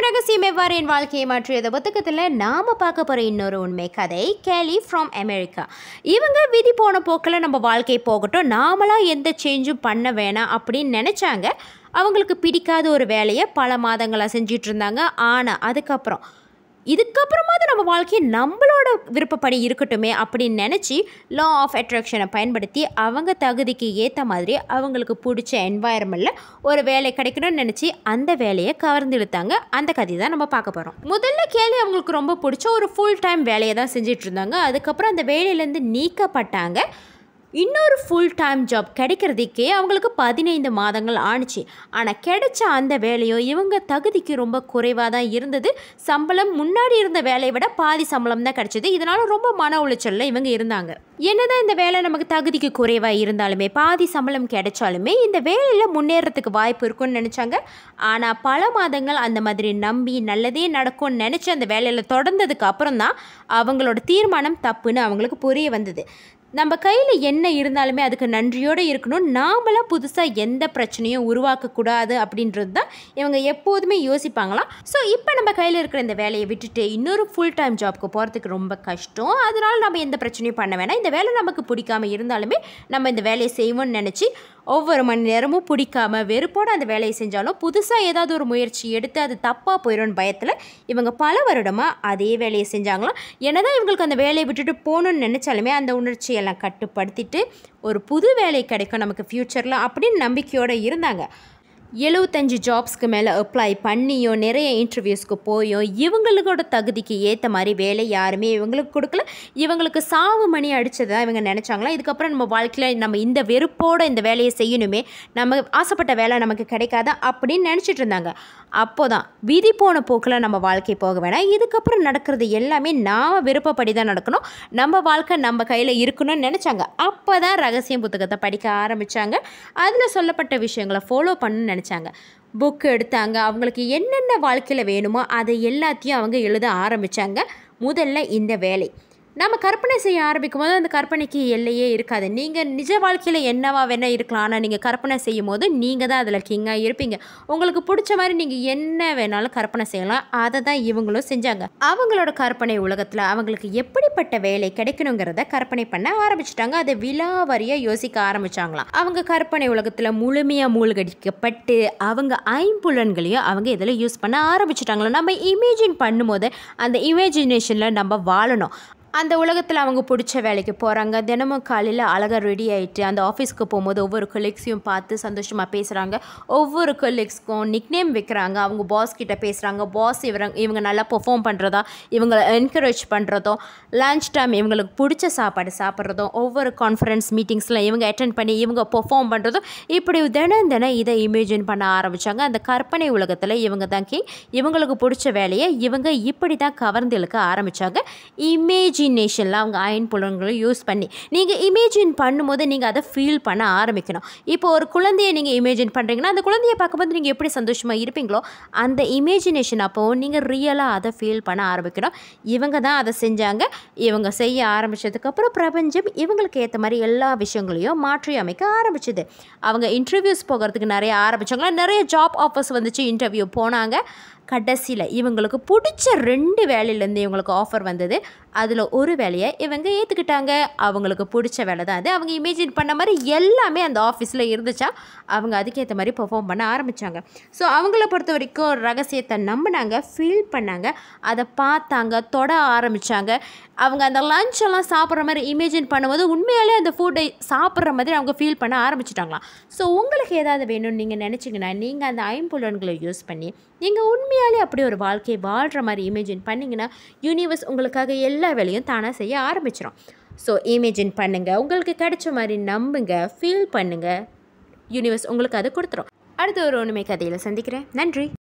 ரகசியம் எவ்வாறு என் வாழ்க்கையை மாற்றியது புத்தகத்தில் நாம் பார்க்க போகிற இன்னொரு உண்மை கதை கேலி ஃப்ரம் அமெரிக்கா இவங்க விதி போன போக்கில் நம்ம வாழ்க்கை போகட்டும் நாமளாக எந்த சேஞ்சும் பண்ண வேணாம் அப்படின்னு நினச்சாங்க அவங்களுக்கு பிடிக்காத ஒரு வேலையை பல மாதங்களாக செஞ்சிட்டு இருந்தாங்க ஆனால் அதுக்கப்புறம் இதுக்கப்புறமாவது நம்ம வாழ்க்கையை நம்மளோட விருப்பப்படி இருக்கட்டுமே அப்படின்னு நினச்சி லா ஆஃப் அட்ராக்ஷனை பயன்படுத்தி அவங்க தகுதிக்கு ஏற்ற மாதிரி அவங்களுக்கு பிடிச்ச என்வாயர்மெண்ட்டில் ஒரு வேலை கிடைக்கணும்னு நினச்சி அந்த வேலையை கவர்ந்து இழுத்தாங்க அந்த கதை தான் நம்ம பார்க்க போகிறோம் முதல்ல கேள்வி அவங்களுக்கு ரொம்ப பிடிச்ச ஒரு ஃபுல் டைம் வேலையை தான் செஞ்சுட்டு இருந்தாங்க அதுக்கப்புறம் அந்த வேலையிலேருந்து நீக்கப்பட்டாங்க இன்னொரு ஃபுல் டைம் ஜாப் கிடைக்கிறதுக்கே அவங்களுக்கு பதினைந்து மாதங்கள் ஆணுச்சு ஆனால் கிடைச்ச அந்த வேலையும் இவங்க தகுதிக்கு ரொம்ப குறைவாக தான் இருந்தது சம்பளம் முன்னாடி இருந்த வேலையை விட பாதி சம்பளம் தான் கிடைச்சது இதனால ரொம்ப மன உளைச்சலில் இவங்க இருந்தாங்க என்னதான் இந்த வேலை நமக்கு தகுதிக்கு குறைவாக இருந்தாலுமே பாதி சம்பளம் கிடைச்சாலுமே இந்த வேலையில் முன்னேறதுக்கு வாய்ப்பு இருக்கும்னு நினச்சாங்க ஆனால் பல மாதங்கள் அந்த மாதிரி நம்பி நல்லதே நடக்கும்னு நினச்சி அந்த வேலையில் தொடர்ந்ததுக்கு அப்புறம் தான் அவங்களோட தீர்மானம் தப்புன்னு அவங்களுக்கு புரிய வந்தது நம்ம கையில் என்ன இருந்தாலுமே அதுக்கு நன்றியோடு இருக்கணும் நாமளாம் புதுசாக எந்த பிரச்சனையும் உருவாக்கக்கூடாது அப்படின்றது தான் இவங்க எப்போதுமே யோசிப்பாங்களாம் ஸோ இப்போ நம்ம கையில் இருக்கிற இந்த வேலையை விட்டுட்டு இன்னொரு ஃபுல் டைம் ஜாப்க்கு போகிறதுக்கு ரொம்ப கஷ்டம் அதனால் நம்ம எந்த பிரச்சனையும் பண்ண வேணாம் இந்த வேலை நமக்கு பிடிக்காம இருந்தாலுமே நம்ம இந்த வேலையை செய்வோம்னு நினச்சி ஒவ்வொரு மணி நேரமும் பிடிக்காம வெறுப்போடு அந்த வேலையை செஞ்சாலும் புதுசாக ஏதாவது ஒரு முயற்சி எடுத்து அது தப்பாக போயிடும்னு பயத்தில் இவங்க பல வருடமாக அதே வேலையை செஞ்சாங்களாம் என்னதான் இவங்களுக்கு அந்த வேலையை விட்டுட்டு போகணும்னு நினச்சாலுமே அந்த உணர்ச்சியெல்லாம் கட்டுப்படுத்திட்டு ஒரு புது வேலை கிடைக்கும் நமக்கு ஃப்யூச்சரில் அப்படின்னு நம்பிக்கையோடு இருந்தாங்க எழுபத்தஞ்சு ஜாப்ஸ்க்கு மேலே அப்ளை பண்ணியோ நிறைய இன்டர்வியூஸ்க்கு போயோ இவங்களோட தகுதிக்கு ஏற்ற மாதிரி வேலை யாருமே இவங்களுக்கு கொடுக்கல இவங்களுக்கு சாவு மணி அடித்ததா இவங்க நினச்சாங்களா இதுக்கப்புறம் நம்ம வாழ்க்கையில் நம்ம இந்த வெறுப்போடு இந்த வேலையை செய்யணுமே நம்ம ஆசைப்பட்ட வேலை நமக்கு கிடைக்காதா அப்படின்னு நினச்சிட்டு இருந்தாங்க அப்போ தான் விதி போன போக்கில் நம்ம வாழ்க்கை போக வேணாம் இதுக்கப்புறம் நடக்கிறது எல்லாமே நாம் விருப்பப்படி தான் நடக்கணும் நம்ம வாழ்க்கை நம்ம கையில் இருக்கணும்னு நினச்சாங்க அப்போ தான் ரகசியம் புத்தகத்தை படிக்க ஆரம்பித்தாங்க அதில் சொல்லப்பட்ட விஷயங்களை ஃபாலோ பண்ணணும்னு நினச்சாங்க புக் எடுத்தாங்க அவங்களுக்கு என்னென்ன வாழ்க்கையில் வேணுமோ அதை எல்லாத்தையும் அவங்க எழுத ஆரம்பித்தாங்க முதல்ல இந்த வேலை நம்ம கற்பனை செய்ய ஆரம்பிக்கும் போது அந்த கற்பனைக்கு எல்லையே இருக்காது நீங்கள் நிஜ வாழ்க்கையில் என்னவா வேணால் இருக்கலாம் ஆனால் நீங்கள் கற்பனை செய்யும் போது நீங்கள் தான் அதில் கிங்காக இருப்பீங்க உங்களுக்கு பிடிச்ச மாதிரி நீங்கள் என்ன வேணாலும் கற்பனை செய்யலாம் அதை தான் இவங்களும் செஞ்சாங்க அவங்களோட கற்பனை உலகத்தில் அவங்களுக்கு எப்படிப்பட்ட வேலை கிடைக்கணுங்கிறத கற்பனை பண்ண ஆரம்பிச்சிட்டாங்க அதை விலாவரியாக யோசிக்க ஆரம்பிச்சாங்களாம் அவங்க கற்பனை உலகத்தில் முழுமையாக மூழ்கடிக்கப்பட்டு அவங்க ஐம்புலன்களையும் அவங்க இதில் யூஸ் பண்ண ஆரம்பிச்சிட்டாங்களா நம்ம இமேஜின் பண்ணும்போது அந்த இமேஜினேஷனில் நம்ம வாழணும் அந்த உலகத்தில் அவங்க பிடிச்ச வேலைக்கு போகிறாங்க தினமும் காலையில் அழகாக ரெடி ஆகிட்டு அந்த ஆஃபீஸ்க்கு போகும்போது ஒவ்வொரு கொலீக்ஸையும் பார்த்து சந்தோஷமாக பேசுகிறாங்க ஒவ்வொரு கொலீக்ஸ்க்கும் நிக்நேம் வைக்கிறாங்க அவங்க பாஸ் கிட்ட பேசுகிறாங்க பாஸ் இவங்க இவங்க நல்லா பெர்ஃபார்ம் பண்ணுறதா இவங்களை என்கரேஜ் பண்ணுறதும் லன்ச் டைம் இவங்களுக்கு பிடிச்ச சாப்பாடு சாப்பிட்றதும் ஒவ்வொரு கான்ஃபரன்ஸ் மீட்டிங்ஸில் இவங்க அட்டென்ட் பண்ணி இவங்க பெர்ஃபார்ம் பண்ணுறதும் இப்படி தினம் தினம் இதை இமேஜின் பண்ண ஆரம்பித்தாங்க அந்த கற்பனை உலகத்தில் இவங்க தான் கிங் இவங்களுக்கு பிடிச்ச வேலையை இவங்க இப்படி தான் கவர்ந்து இழுக்க ஆரம்பித்தாங்க இமேஜ் இமேஜினேஷனில் அவங்க அயன் புலன்களை யூஸ் பண்ணி நீங்கள் இமேஜின் பண்ணும்போது நீங்கள் அதை ஃபீல் பண்ண ஆரம்பிக்கணும் இப்போ ஒரு குழந்தையை நீங்கள் இமேஜின் பண்ணுறீங்கன்னா அந்த குழந்தையை பார்க்கும்போது நீங்கள் எப்படி சந்தோஷமாக இருப்பீங்களோ அந்த இமேஜினேஷன் அப்போது நீங்கள் ரியலாக அதை ஃபீல் பண்ண ஆரம்பிக்கணும் இவங்க தான் அதை செஞ்சாங்க இவங்க செய்ய ஆரம்பித்ததுக்கப்புறம் பிரபஞ்சம் இவங்களுக்கு ஏற்ற மாதிரி எல்லா விஷயங்களையும் மாற்றி அமைக்க ஆரம்பிச்சுது அவங்க இன்டர்வியூஸ் போகிறதுக்கு நிறைய ஆரம்பித்தாங்களா நிறைய ஜாப் ஆஃபர்ஸ் வந்துச்சு இன்டர்வியூ போனாங்க கடைசியில் இவங்களுக்கு பிடிச்ச ரெண்டு வேலையிலேருந்து இவங்களுக்கு ஆஃபர் வந்தது அதில் ஒரு வேலையை இவங்க ஏற்றுக்கிட்டாங்க அவங்களுக்கு பிடிச்ச வேலை தான் அது அவங்க இமேஜின் பண்ண மாதிரி எல்லாமே அந்த ஆஃபீஸில் இருந்துச்சா அவங்க அதுக்கேற்ற மாதிரி பெர்ஃபார்ம் பண்ண ஆரம்பித்தாங்க ஸோ அவங்கள பொறுத்த வரைக்கும் ரகசியத்தை நம்பினாங்க ஃபீல் பண்ணாங்க அதை பார்த்தாங்க தொட ஆரம்பித்தாங்க அவங்க அந்த லஞ்ச் எல்லாம் சாப்பிட்ற மாதிரி இமேஜின் பண்ணும்போது உண்மையாலே அந்த ஃபுட்டை சாப்பிட்ற மாதிரி அவங்க ஃபீல் பண்ண ஆரம்பிச்சிட்டாங்களாம் ஸோ உங்களுக்கு ஏதாவது வேணும்னு நீங்கள் நினச்சிங்கன்னா நீங்கள் அந்த ஐம்புலன்களை யூஸ் பண்ணி நீங்கள் உண்மையாலே அப்படி ஒரு வாழ்க்கை வாழ்கிற மாதிரி இமேஜின் பண்ணிங்கன்னா யூனிவர்ஸ் உங்களுக்காக எல்லா வேலையும் தானாக செய்ய ஆரம்பிச்சிடும் ஸோ இமேஜின் பண்ணுங்கள் உங்களுக்கு கிடைச்ச மாதிரி நம்புங்க ஃபீல் பண்ணுங்கள் யூனிவர்ஸ் உங்களுக்கு அதை கொடுத்துரும் அடுத்த ஒரு உண்மை கதையில் சந்திக்கிறேன் நன்றி